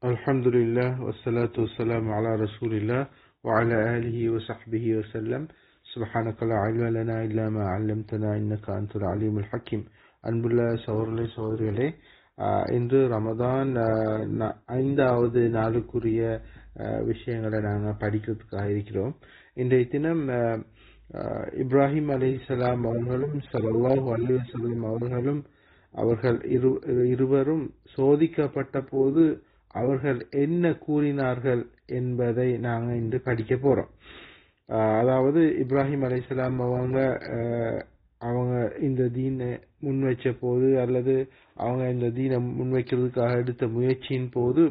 الحمد لله والصلاة والسلام على رسول الله وعلى آله وصحبه وسلم سبحانك لا علم لنا إلا ما علمتنا إنك أنت العليم الحكيم அன்புள்ள சகோதரர்களே சகோதரிகளே ஆஹ் இன்று ரமதான் ஆஹ் ந- ஐந்தாவது நாளுக்குரிய ஆஹ் விஷயங்களை நாங்கள் படிக்கிறதுக்காக இருக்கிறோம் இன்றைய தினம் ஆஹ் ஆஹ் இப்ராஹிம் அலைஹிஸ்ஸலாம் அவர்களும் ஸல்லல்லாஹு அலைஹி வஸல்லம் அவர்களும் அவர்கள் இரு இருவரும் சோதிக்கப்பட்ட போது அவர்கள் என்ன கூறினார்கள் என்பதை நாங்கள் இன்று படிக்க போறோம் ஆஹ் அதாவது இப்ராஹிம் அலைஹிஸ்ஸலாம் அவங்க ஆஹ் அவங்க இந்த தீனை முன்வைச்ச போது அல்லது அவங்க இந்த தீனை முன்வைக்கிறதுக்காக எடுத்த முயற்சியின் போது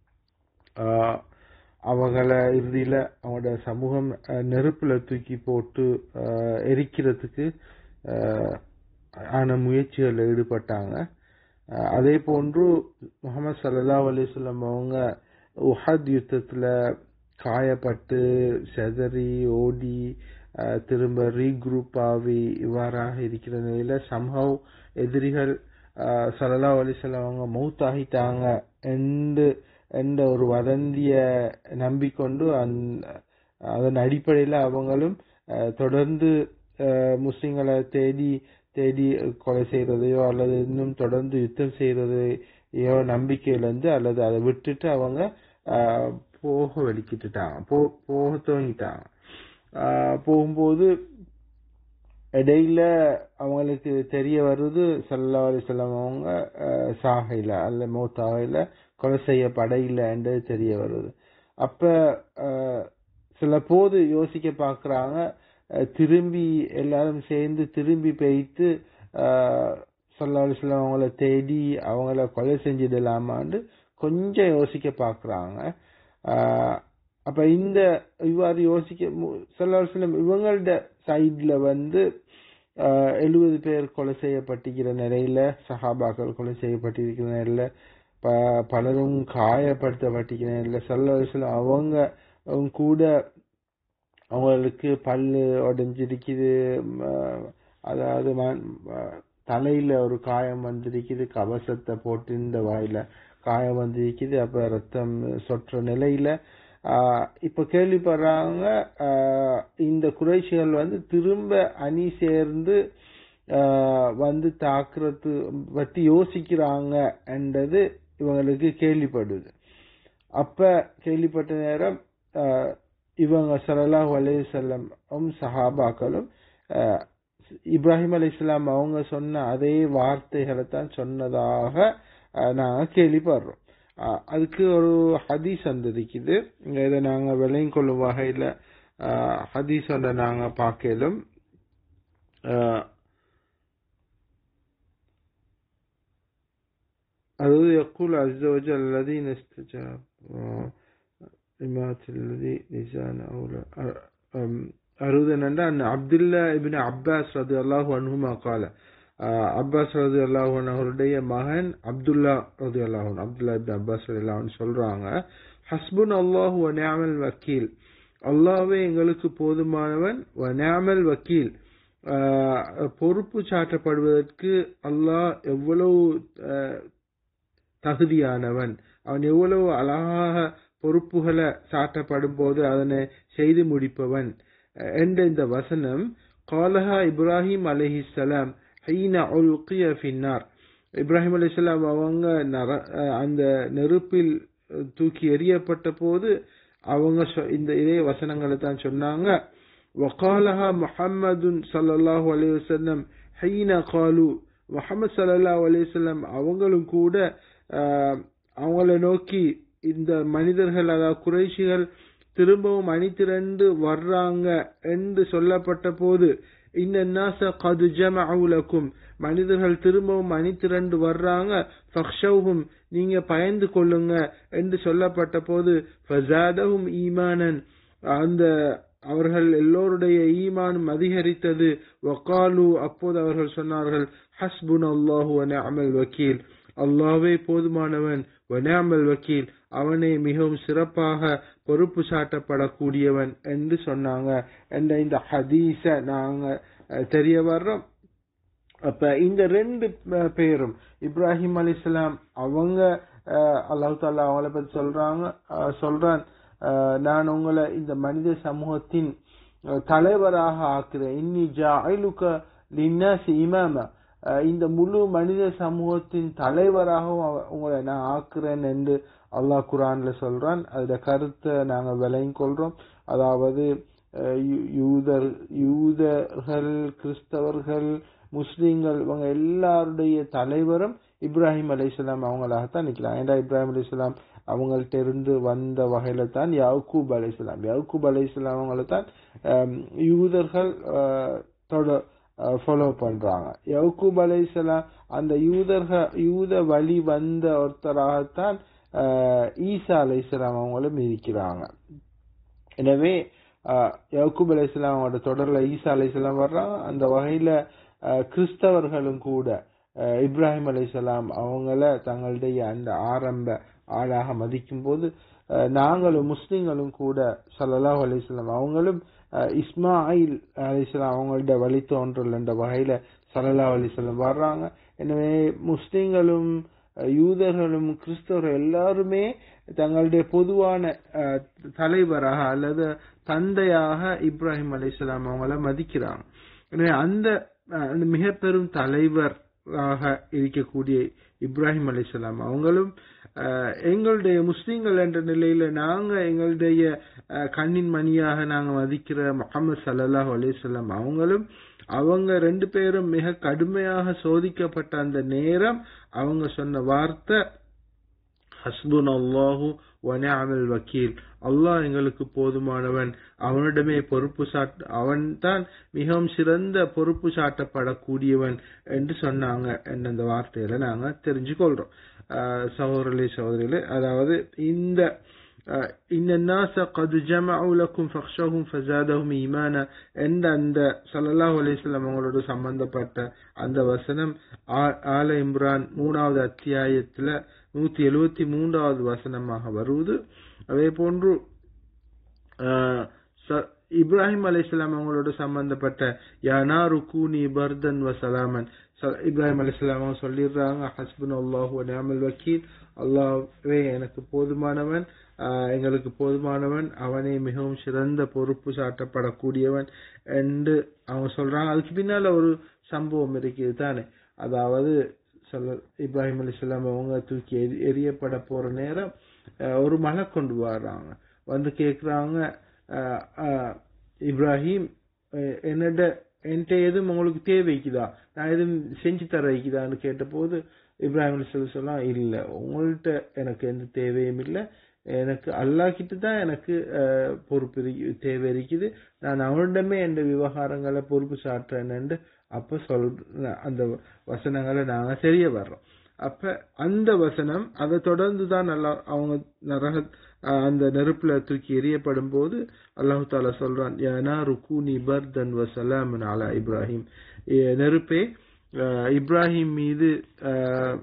ஆஹ் அவங்கள இறுதியில அவங்களோட சமூகம் அஹ், நெருப்புல தூக்கி போட்டு ஆஹ், எரிக்கிறதுக்கு ஆஹ், ஆன முயற்சிகளில் ஈடுபட்டாங்க ஆஹ், அதே போன்று முகமது சல்லல்லாஹு அலைஹி வஸல்லம் அவங்க உஹத் யுத்தத்துல காயப்பட்டு செதறி ஓடி ஆஹ், திரும்ப ரீக்ரூப் ஆகி இவ்வாறாக இருக்கிற நிலையில சம்ஹவ் எதிரிகள் சல்லல்லாஹு அலைஹி வஸல்லம் அவங்க மௌத் ஆகிட்டாங்க என்று என்ற ஒரு வதந்திய நம்பிக்கொண்டு அந்த அதன் அடிப்படையில் அவங்களும் அஹ், தொடர்ந்து அஹ், முஸ்லிம்களை தேடி தேடி கொலை செய்யறதையோ அல்லது இன்னும் தொடர்ந்து யுத்தம் செய்யறதையோ நம்பிக்கையிலேருந்து அல்லது அதை விட்டுட்டு அவங்க அஹ், போக வெளிக்கிட்டுட்டாங்க போ போக துவங்கிட்டாங்க அஹ், போகும்போது இடையில அவங்களுக்கு தெரிய வருது சல்லா அலிஸ்லாம் அவங்க அஹ், சாகையில அல்ல மௌத்தாகையில கொலை செய்யப்பட இல்லைன்றது தெரிய வருது அப்ப அஹ், சில போது யோசிக்க பார்க்கறாங்க அஹ், திரும்பி எல்லாரும் சேர்ந்து திரும்பி போயிட்டு சல்லா அலிஸ்லாம் அவங்கள தேடி அவங்கள கொலை செஞ்சிடலாமான்னு கொஞ்சம் யோசிக்க பார்க்கறாங்க அஹ், அப்ப இந்த இவ்வாறு யோசிக்க சல்லா அலிஸ்லாம் இவங்களோட சைட்ல வந்து எழுபது பேர் கொலை செய்யப்பட்டிருக்கிற நிலையில சஹாபாக்கள் கொலை செய்யப்பட்டிருக்கிற நிலையில ப- பலரும் காயப்படுத்தப்பட்டிருக்கிற நிலையில சல்லா அலிஸ்லாம் அவங்க அவங்க கூட அவங்களுக்கு பல்லு உடைஞ்சிருக்குது ம, அதாவது ம- ம- தலையில ஒரு காயம் வந்திருக்குது கவசத்தை போட்டு இந்த வாயில காயம் வந்திருக்குது அப்ப ரத்தம் சொற்ற நிலையில ஆஹ் இப்ப கேள்விப்படுறாங்க ஆஹ் இந்த குறைஷிகள் வந்து திரும்ப அணி சேர்ந்து ஆஹ் வந்து தாக்குறது பத்தி யோசிக்கிறாங்க என்றது இவங்களுக்கு கேள்விப்படுது அப்ப கேள்விப்பட்ட நேரம் ஆஹ் இவங்க ஸல்லல்லாஹு அலைஹி வஸல்லம் சஹாபாக்களும் ஆஹ் இப்ராஹிம் அலைஹிஸ்ஸலாம் அவங்க சொன்ன அதே வார்த்தைகளை தான் சொன்னதாக ஆஹ் நாங்க கேள்விப்படுறோம் ஆஹ் அதுக்கு ஒரு ஹதீஸ் வந்திருக்குது இங்க இதை நாங்க விளையும் கொள்ளும் வகையில ஆஹ் ஹதீஸ் ஒன்றை நாங்க பார்க்கலும் ஆஹ் அதாவது يقول عز وجل الذين استجابوا لمات الذي لسان أولى أرود أن أن عبد الله ابن عباس رضي الله عنهما قال ஆஹ் அப்பாஸ் ரதி அல்லாஹன் அவருடைய மகன் அப்துல்லா ரதி அல்லாஹன் அப்துல்லா இப்னு அப்பாஸ் ரதி அல்லாஹன் சொல்றாங்க ஹஸ்புன் அல்லாஹு வ நிஅமல் வக்கீல் அல்லாஹ்வே எங்களுக்கு போதுமானவன் வ நிஅமல் வக்கீல் ஆஹ் பொறுப்பு சாட்டப்படுவதற்கு அல்லாஹ் எவ்வளவு ஆஹ் தகுதியானவன் அவன் எவ்வளவு அழகாக பொறுப்புகளை சாட்டப்படும் போது அதனை செய்து முடிப்பவன் அஹ் என்ற இந்த வசனம் காலஹா இப்ராஹிம் அலைஹிஸ்ஸலாம் ஹீன உல்கிய ஃபின்னார் இப்ராஹிம் அலைஹிஸ்ஸலாம் அவங்க நர- அஹ் அந்த நெருப்பில் அஹ் தூக்கி எறியப்பட்ட போது அவங்க சொ- இந்த இதே வசனங்களை தான் சொன்னாங்க وقالها محمد صلى الله عليه وسلم حين قالوا முஹம்மது ஸல்லல்லாஹு அலைஹி வஸல்லம் அவங்களும் கூட ஆஹ், அவங்கள நோக்கி இந்த மனிதர்கள் அதாவது குறைஷிகள் திரும்பவும் அணிதிரண்டு வர்றாங்க என்று சொல்லப்பட்ட போது இந்த நாச கது ஜமஅவுலக்கும் மனிதர்கள் திரும்பவும் அணிதிரண்டு வர்றாங்க ஃபக்ஷௌஹும் நீங்க பயந்து கொள்ளுங்க என்று சொல்லப்பட்ட போது ஃபஸாதஹும் ஈமானன் அந்த அவர்கள் எல்லோருடைய ஈமானும் அதிகரித்தது வகாலு அப்போது அவர்கள் சொன்னார்கள் ஹஸ்புன் அல்லாஹு அமல் வக்கீல் அல்லாஹ்வே போதுமானவன் வனாமல் வக்கீல் அவனே மிகவும் சிறப்பாக பொறுப்பு சாட்டப்படக்கூடியவன் என்று சொன்னாங்க என்ற இந்த ஹதீஸ நாங்க அஹ், தெரிய வர்றோம் அப்ப இந்த ரெண்டு அஹ், பேரும் இப்ராஹிம் அலிஸ்லாம் அவங்க அல்லாஹு தாலா அவங்கள பத்தி சொல்றாங்க அஹ், சொல்றான் அஹ், நான் உங்களை இந்த மனித சமூகத்தின் அஹ், தலைவராக ஆக்குறேன் இன்னி ஜாயிலுக்க லின்னாசி இமாம அஹ், இந்த முழு மனித சமூகத்தின் தலைவராகவும் அவ- உங்களை நான் ஆக்குறேன் என்று அல்லாஹ் குரான்ல சொல்றான் அதோட கருத்தை நாங்க விளங்கிக் கொள்றோம் அதாவது அஹ், யூ- யூதர் யூதர்கள் கிறிஸ்தவர்கள் முஸ்லிம்கள் இவங்க எல்லாருடைய தலைவரும் இப்ராஹிம் அலைஹிஸ்ஸலாம் அவங்களாகத்தான் நிக்கலாம் ஏன்டா இப்ராஹிம் அலைஹிஸ்ஸலாம் அவங்கள்ட்ட இருந்து வந்த வகையில தான் யாக்கூப் அலைஹிஸ்ஸலாம் யாக்கூப் அலைஹிஸ்ஸலாம் அவங்கள தான் அஹ், யூதர்கள் அஹ், தொட ஃபாலோ பண்றாங்க யவுக்கூப் அலைஹிஸ்ஸலாம் அந்த யூதர்கள் யூத வழி வந்த ஒருத்தராகத்தான் அஹ், ஈசா அலைஹிஸ்ஸலாம் அவங்களும் இருக்கிறாங்க எனவே அஹ், யக்கூப் அலைஹிஸ்ஸலாம் அவங்களோட தொடர்ல ஈசா அலைஹிஸ்ஸலாம் வர்றாங்க அந்த வகையில அஹ், கிறிஸ்தவர்களும் கூட அஹ், இப்ராஹிம் அலைஹிஸ்ஸலாம் அவங்கள தங்களுடைய அந்த ஆரம்ப ஆளாக மதிக்கும் போது அஹ், நாங்களும் முஸ்லிம்களும் கூட ஸல்லல்லாஹு அலைஹி வஸல்லம் அவங்களும் அஹ், இஸ்மாயில் அலைஹிஸ்ஸலாம் அவங்களோட வழித்தோன்றல் என்ற வகையில ஸல்லல்லாஹு அலைஹி வஸல்லம் வர்றாங்க எனவே முஸ்லிம்களும் அஹ், யூதர்களும் கிறிஸ்தவர்கள் எல்லாருமே தங்களுடைய பொதுவான அஹ், தலைவராக அல்லது தந்தையாக இப்ராஹிம் அலைஹிஸ்ஸலாம் அவங்கள மதிக்கிறாங்க எனவே அந்த அஹ், அந்த மிக பெரும் தலைவராக இருக்கக்கூடிய இப்ராஹிம் அலைஹிஸ்ஸலாம் அவங்களும் அஹ், எங்களுடைய முஸ்லிம்கள் என்ற நிலையில நாங்க எங்களுடைய அஹ், கண்ணின் மணியாக நாங்க மதிக்கிற முகமது சல்லல்லாஹு அலைஹி வஸல்லம் அவங்களும் அவங்க ரெண்டு பேரும் மிக கடுமையாக சோதிக்கப்பட்ட அந்த நேரம் அவங்க சொன்ன வார்த்தை ஹஸ்புன் அல்லாஹு வனிஅமல் வக்கீல் அல்லாஹ் எங்களுக்கு போதுமானவன் அவனிடமே பொறுப்பு சாட் அவன் தான் மிகவும் சிறந்த பொறுப்பு சாட்டப்படக்கூடியவன் என்று சொன்னாங்க என்ற அந்த வார்த்தையில நாங்க தெரிஞ்சு கொள்றோம் ஆஹ் சகோதரர்களே சகோதரிகளே அதாவது இந்த இன்னன்னாச கது ஜமஅு லக்கும் ஃபக்ஷஹும் ஃபஸாதஹும் ஈமானா என்ற அந்த ஸல்லல்லாஹு அலைஹி வஸல்லம் அவங்களோட சம்பந்தப்பட்ட அந்த வசனம் ஆ- ஆல இம்ரான் மூணாவது அத்தியாயத்துல நூத்தி எழுவத்தி மூன்றாவது வசனமாக வருவது அதே போன்று ஆஹ், ச- இப்ராஹிம் அலைஹிஸ்ஸலாம் அவங்களோட சம்பந்தப்பட்ட யானா ருக்கூனி பர்தன் வசலாமன் இப்ராஹிம் அலைஹிஸ்ஸலாம் அவங்க சொல்லிடுறாங்க ஹஸ்பன் அல்லாஹு நியாமல் வக்கீல் அல்லாஹ்வே எனக்கு போதுமானவன் ஆஹ், எங்களுக்கு போதுமானவன் அவனே மிகவும் சிறந்த பொறுப்பு சாட்டப்படக்கூடியவன் என்று அவங்க சொல்றாங்க அதுக்கு பின்னால ஒரு சம்பவம் இருக்குது தானே அதாவது சொல்ல இப்ராஹிம் அலிஸ்லாம் அவங்க தூக்கி எரி எரியப்பட போற நேரம் அஹ், ஒரு மலை கொண்டு வர்றாங்க வந்து கேக்குறாங்க அஹ், அஹ், இப்ராஹிம் அஹ், என்னோட என்கிட்ட எதுவும் உங்களுக்கு தேவைக்குதா நான் எதுவும் செஞ்சு தர வைக்குதான்னு கேட்டபோது இப்ராஹிம் அலிஸ்லாம் சொல்லலாம் இல்ல உங்கள்கிட்ட எனக்கு எந்த தேவையும் இல்லை எனக்கு அல்லாஹ் கிட்ட தான் எனக்கு அஹ், பொறுப்பு இருக்கு- தேவை இருக்குது நான் அவனிடமே என் விவகாரங்களை பொறுப்பு சாட்டுறேன்னு அப்ப சொல் அந்த வசனங்களை நாங்க தெரிய வர்றோம் அப்ப அந்த வசனம் அதை தொடர்ந்து தான் நல்லா அவங்க நரக அஹ், அந்த நெருப்புல தூக்கி எரியப்படும் போது அல்லாஹு தாலா சொல்றான் யானா ருக்கூனி பர்தன் வசலாமன் அலா இப்ராஹிம் ஏ, நெருப்பே அஹ், இப்ராஹிம் மீது அஹ்,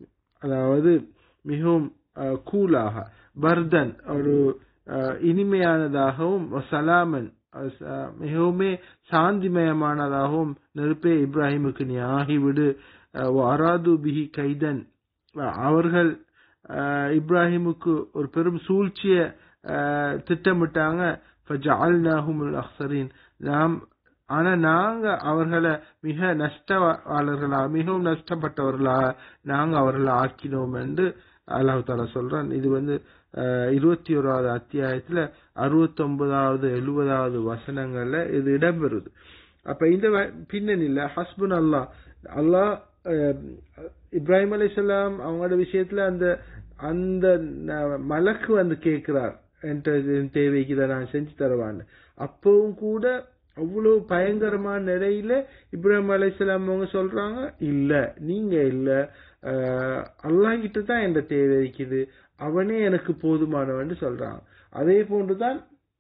அதாவது மிகவும் அஹ், கூலாக பர்தன் ஒரு அஹ், இனிமையானதாகவும் சலாமன் அஹ், ச- மிகவுமே சாந்திமயமானதாகவும் நெருப்பே இப்ராஹிமுக்கு நீ ஆகிவிடு அஹ், அராது பிஹி கைதன் அஹ், அவர்கள் அஹ், இப்ராஹிமுக்கு ஒரு பெரும் சூழ்ச்சிய அஹ், திட்டமிட்டாங்க فَجَعَلْنَاهُمُ الْأَخْسَرِينَ நாம் ஆனா நாங்க அவர்களை மிக நஷ்டவாளர்களா மிகவும் நஷ்டப்பட்டவர்களா நாங்க அவர்களை ஆக்கினோம் என்று அல்லாஹ் தாலா சொல்றான் இது வந்து அஹ், இருபத்தி ஓராவது அத்தியாயத்துல அறுபத்தி ஒன்பதாவது எழுபதாவது வசனங்கள்ல இது இடம்பெறுது அப்ப இந்த வ- பின்னணியில ஹஸ்புன் அல்லாஹ் அல்லாஹ் அஹ், இப்ராஹிம் அலைஹிஸ்ஸலாம் அவங்களோட விஷயத்துல அந்த அந்த ந- மலக்கு வந்து கேட்கிறார் என்கிட்ட இது தேவைக்கு இதை நான் செஞ்சு தருவான்னு அப்பவும் கூட அவ்வளவு பயங்கரமான நிலையில இப்ராஹிம் அலைஹிஸ்ஸலாம் அவங்க சொல்றாங்க இல்ல நீங்க இல்ல அஹ், அல்லாஹ் கிட்ட தான் என்ற தேவை இருக்குது அவனே எனக்கு போதுமானவன் சொல்றாங்க அதே போன்றுதான்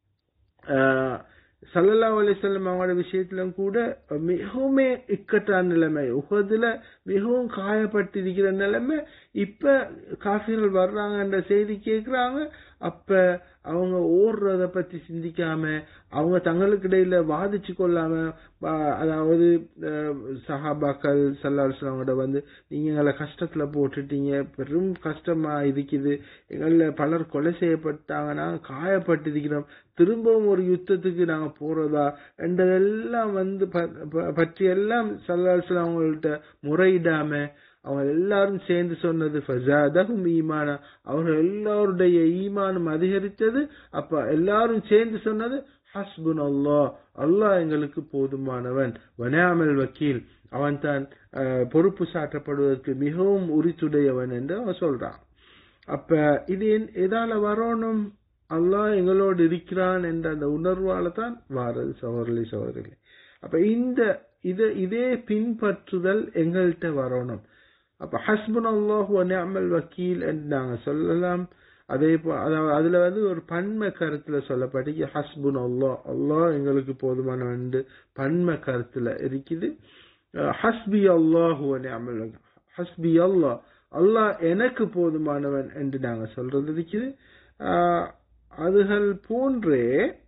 ஆஹ், ஸல்லல்லாஹு அலைஹி வஸல்லம் அவங்களோட விஷயத்திலும் கூட மிகவுமே இக்கட்டான நிலைமை உகதுல மிகவும் காயப்பட்டிருக்கிற நிலைமை இப்ப காஃபிர்கள் வர்றாங்க என்ற செய்தி கேட்கிறாங்க அப்ப அவங்க ஓடுறத பத்தி சிந்திக்காம அவங்க தங்களுக்கு இடையில வாதிச்சு கொள்ளாம வா- அதாவது அஹ், சஹாபாக்கள் சல்லாஸ்லாமோட வந்து நீங்க எங்களை கஷ்டத்துல போட்டுட்டீங்க பெரும் கஷ்டமா இருக்குது எங்கள பலர் கொலை செய்யப்பட்டாங்க நாங்க காயப்பட்டிருக்கிறோம் திரும்பவும் ஒரு யுத்தத்துக்கு நாங்க போறதா என்றதெல்லாம் வந்து ப- ப- பற்றியெல்லாம் சல்லாஸ்லாம் அவங்கள்ட்ட முறையிடாம அவங்க எல்லாரும் சேர்ந்து சொன்னது ஃபஸாதஹும் ஈமானா அவர்கள் எல்லாருடைய ஈமானும் அதிகரித்தது அப்ப எல்லாரும் சேர்ந்து சொன்னது ஹஸ்புன் அல்லாஹ் அல்லாஹ் எங்களுக்கு போதுமானவன் வனாமல் வக்கீல் அவன் தான் அஹ், பொறுப்பு சாட்டப்படுவதற்கு மிகவும் உரித்துடையவன் என்று அவன் சொல்றான் அப்ப இது என்- எதால வரணும் அல்லாஹ் எங்களோடு இருக்கிறான் என்ற அந்த உணர்வால தான் வாரது சகோதரி சகோதரிகளே அப்ப இந்த இது இதே பின்பற்றுதல் எங்கள்கிட்ட வரணும் அப்ப ஹஸ்புன் அல்லாஹ் நிஅமல் வக்கீல் என்று நாங்க சொல்லலாம் அதே போ அதாவது அதுல வந்து ஒரு பன்மை கருத்துல சொல்லப்பட்டு ஹஸ்புன் அல்லாஹ் அல்லாஹ் எங்களுக்கு போதுமானவன் என்று பன்மை கருத்துல இருக்குது அஹ் ஹஸ்பி அல்லாஹ் நிஅமல் வக்கீல் ஹஸ்பி அல்லாஹ் அல்லாஹ் எனக்கு போதுமானவன் என்று நாங்க சொல்றது இருக்குது ஆஹ் அதுகள் போன்றே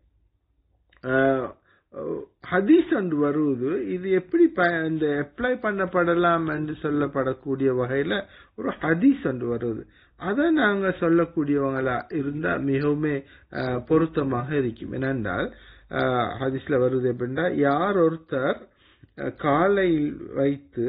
ஆஹ் ஹதீஸ் அன்று வருவது இது எப்படி ப- இந்த அப்ளை பண்ணப்படலாம் என்று சொல்லப்படக்கூடிய வகையில ஒரு ஹதீஸ் அன்று வருவது அதை நாங்க சொல்லக்கூடியவங்களா இருந்தா மிகவுமே ஆஹ், பொருத்தமாக இருக்கும் என்னென்றால் ஆஹ், ஹதீஸ்ல வருது எப்படின்னா யார் ஒருத்தர் ஆஹ், காலையில் வைத்து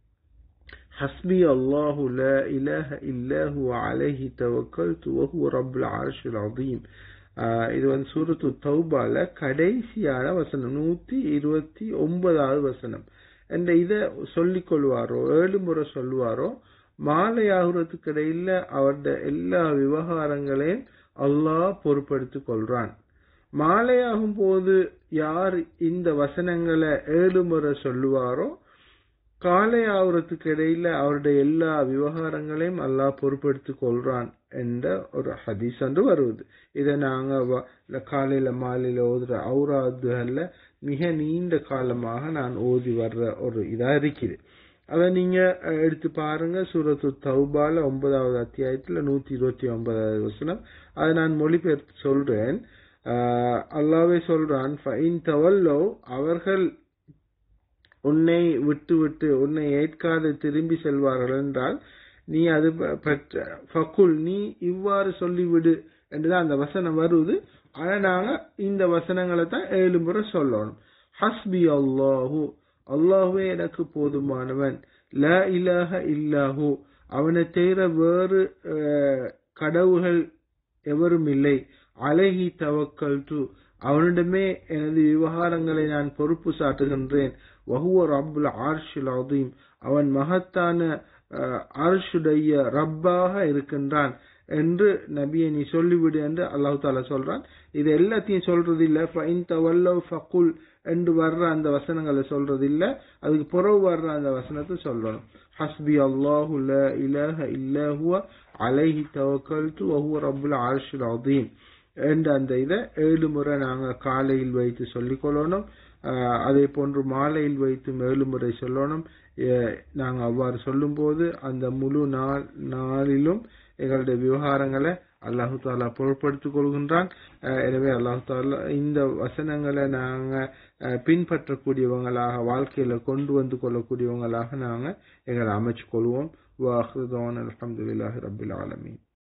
ஹஸ்பி அல்லாஹு லா இலாஹ இல்லாஹு அலைஹி தவக்கல்து வஹுவ ரப்புல் அர்ஷில் அதீம் ஆஹ் இது வந்து சூரத்து தௌபால கடைசியான வசனம் நூத்தி இருபத்தி ஒன்பதாவது வசனம் என்ற இத சொல்லிக் கொள்வாரோ ஏழு முறை சொல்லுவாரோ மாலை ஆகுறதுக்கு இடையில அவருடைய எல்லா விவகாரங்களையும் அல்லாஹ் பொறுப்படுத்திக் கொள்றான் மாலையாகும் போது யார் இந்த வசனங்களை ஏழு முறை சொல்லுவாரோ காலை ஆகுறதுக்கு இடையில அவருடைய எல்லா விவகாரங்களையும் அல்லாஹ் பொறுப்பெடுத்துக் கொள்றான் என்ற ஒரு ஹதீஸ் ஒன்று வருவது இதை நாங்க வ- இந்த காலையில மாலையில ஓதுற ஔராதுகள்ல மிக நீண்ட காலமாக நான் ஓதி வர்ற ஒரு இதா இருக்குது அதை நீங்க அஹ், எடுத்து பாருங்க சூரத்து தௌபால ஒன்பதாவது அத்தியாயத்துல நூத்தி இருபத்தி ஒன்பதாவது வசனம் அதை நான் மொழிபெயர்த்து சொல்றேன் ஆஹ், அல்லாஹ்வே சொல்றான் "ஃபஇன் தவல்லவ்", அவர்கள் உன்னை விட்டு விட்டு உன்னை ஏற்காது திரும்பி செல்வார்கள் என்றால் நீ அது ப- பற்ற ஃபக்குல் நீ இவ்வாறு சொல்லிவிடு என்றுதான் அந்த வசனம் வருது ஆனா நாங்க இந்த வசனங்களை தான் ஏழு முறை சொல்லணும் ஹஸ்பி அல்லாஹு அல்லாஹுவே எனக்கு போதுமானவன் லா இலாஹ இல்லாஹு அவனை தவிர வேறு அஹ், கடவுள்கள் எவரும் இல்லை அலைஹி தவக்கல்து அவனிடமே எனது விவகாரங்களை நான் பொறுப்பு சாட்டுகின்றேன் வஹுவ ரப்புல் ஆர்ஷில் அதீம் அவன் மகத்தான அஹ், அர்ஷுடைய ரப்பாக இருக்கின்றான் என்று நபியை நீ சொல்லிவிடு என்று அல்லாஹ் தாலா சொல்றான் இது எல்லாத்தையும் சொல்றது இல்ல ஃபைன் தவல்லவ் ஃபகுல் என்று வர்ற அந்த வசனங்களை சொல்றது இல்ல அதுக்கு புறவு வர்ற அந்த வசனத்தை சொல்லணும் ஹஸ்பி அல்லாஹு லா இலாஹ இல்லா ஹுவ அலைஹி தவக்கல்து வஹுவ ரப்புல் அர்ஷில் அதீம் என்ற அந்த இதை ஏழு முறை நாங்க காலையில் வைத்து சொல்லிக் கொள்ளணும் ஆஹ் அதே போன்று மாலையில் வைத்து ஏழு முறை சொல்லணும் அஹ் நாங்க அவ்வாறு சொல்லும்போது அந்த முழு நாள் நாளிலும் எங்களுடைய விவகாரங்களை அல்லாஹு தாலா பொருட்படுத்திக் கொள்கின்றான் அஹ் எனவே அல்லாஹு தாலா இந்த வசனங்களை நாங்க அஹ் பின்பற்றக்கூடியவங்களாக வாழ்க்கையில கொண்டு வந்து கொள்ளக்கூடியவங்களாக நாங்க எங்களை அமைச்சு கொள்வோம் வாஹ்ருதான் அல்ஹம்துலில்லாஹி ரபில் ஆலமீன்